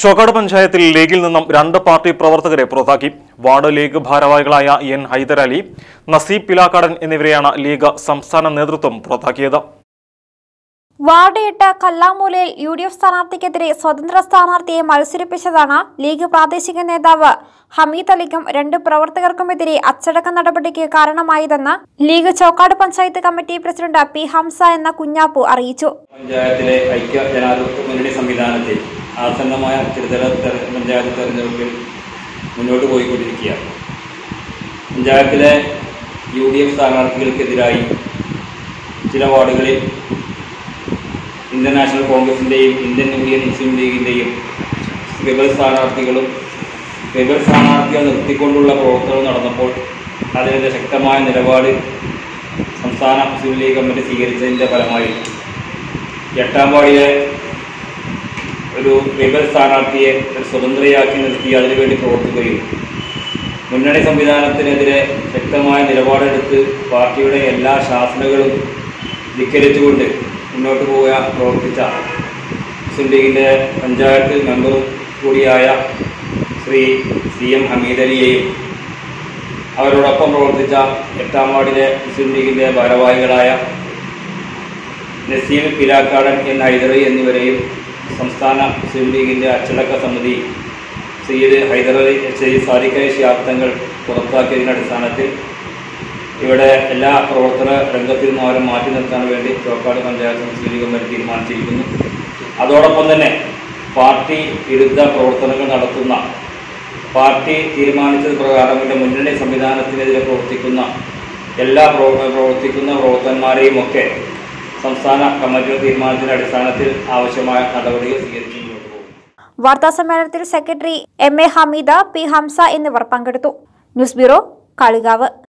ചോക്കാട് പഞ്ചായത്തിൽ ലീഗിൽ നിന്നും രണ്ട് പാർട്ടി പ്രവർത്തകരെ പുറത്താക്കി വാർഡ് ലീഗ് ഭാരവാഹികളായ എൻ ഹൈദരലി നസീബ് പിലാക്കാടൻ എന്നിവരെയാണ് ലീഗ് സംസ്ഥാന നേതൃത്വം പുറത്താക്കിയത് വാർഡ് എട്ട് കല്ലാമൂലയിൽ യു ഡി എഫ് സ്ഥാനാർത്ഥിക്കെതിരെ സ്വതന്ത്ര സ്ഥാനാർത്ഥിയെ മത്സരിപ്പിച്ചതാണ് ലീഗ് പ്രാദേശിക നേതാവ് ഹമീദ് അലിക്കും രണ്ട് പ്രവർത്തകർക്കുമെതിരെ അച്ചടക്ക നടപടിക്ക് കാരണമായതെന്ന് league Chokkad panchayat committee president P Hamsa എന്ന കുഞ്ഞാപ്പു അറിയിച്ചു പഞ്ചായത്തിലെ ഐക്യ ജനാധിപത്യ മുന്നണി സംവിധാനത്തിൽ ആസന്നമായ ത്രിതല തെര- പഞ്ചായത്ത് തെരഞ്ഞെടുപ്പിൽ മുന്നോട്ട് പോയിക്കൊണ്ടിരിക്കുകയാണ് പഞ്ചായത്തിലെ യു ഡി എഫ് സ്ഥാനാർത്ഥികൾക്കെതിരായി ചില വാർഡുകളിൽ ഇന്ത്യൻ നാഷണൽ കോൺഗ്രസിൻ്റെയും ഇന്ത്യൻ യൂണിയൻ മുസ്ലിം ലീഗിൻ്റെയും റിബൽ സ്ഥാനാർത്ഥികളും റിബൽ സ്ഥാനാർത്ഥിയെ നിർത്തിക്കൊണ്ടുള്ള പ്രവർത്തനങ്ങൾ നടന്നപ്പോൾ അതിനെതിരെ ശക്തമായ നിലപാട് സംസ്ഥാന മുസ്ലിം ലീഗ് കമ്മിറ്റി സ്വീകരിച്ചതിൻ്റെ ഫലമായി എട്ടാം വാർഡിലെ ഒരു റിബൽ സ്ഥാനാർത്ഥിയെ ഒരു സ്വതന്ത്രയാക്കി നിർത്തി അതിനുവേണ്ടി പ്രവർത്തിക്കുകയും മുന്നണി സംവിധാനത്തിനെതിരെ ശക്തമായ നിലപാടെടുത്ത് പാർട്ടിയുടെ എല്ലാ ശാസനകളും ധിക്കരിച്ചുകൊണ്ട് മുന്നോട്ട് പോവുക പ്രവർത്തിച്ച മുസ്ലിം ലീഗിൻ്റെ പഞ്ചായത്ത് മെമ്പറും കൂടിയായ ശ്രീ സി എം ഹമീദ് അലിയെയും അവരോടൊപ്പം പ്രവർത്തിച്ച എട്ടാം വാർഡിലെ മുസ്ലിം ലീഗിൻ്റെ ഭാരവാഹികളായ നസീം പിലാക്കാടൻ എന്ന ഹൈദറി എന്നിവരെയും സംസ്ഥാന മുസ്ലിം ലീഗിൻ്റെ അച്ചടക്ക സമിതി സയ്യിദ് ഹൈദറലി സയ്യിദ് സാദിഖ് അലി ശിഹാബ് തങ്ങൾ പുറത്താക്കിയതിൻ്റെ അടിസ്ഥാനത്തിൽ ഇവിടെ എല്ലാ പ്രവർത്തന രംഗത്തിൽ നിന്നും അവരെ മാറ്റി നിർത്താൻ വേണ്ടി Chokkad panchayat Muslim league committee തീരുമാനിച്ചിരിക്കുന്നു അതോടൊപ്പം തന്നെ പാർട്ടി വിരുദ്ധ പ്രവർത്തനങ്ങൾ നടത്തുന്ന പാർട്ടി തീരുമാനിച്ചത് പ്രകാരം ഇവിടെ മുന്നണി സംവിധാനത്തിനെതിരെ പ്രവർത്തിക്കുന്ന എല്ലാ പ്രവ- പ്രവർത്തിക്കുന്ന പ്രവർത്തകന്മാരെയും ഒക്കെ സംസ്ഥാന കമ്മിറ്റിയുടെ തീരുമാനത്തിന്റെ അടിസ്ഥാനത്തിൽ ആവശ്യമായ നടപടികൾ സ്വീകരിച്ചു മുന്നോട്ട് പോകും വാർത്താ സമ്മേളനത്തിൽ secretary M A Hameed P Hamsa എന്നിവർ പങ്കെടുത്തു ന്യൂസ് ബ്യൂറോ കാളികാവ്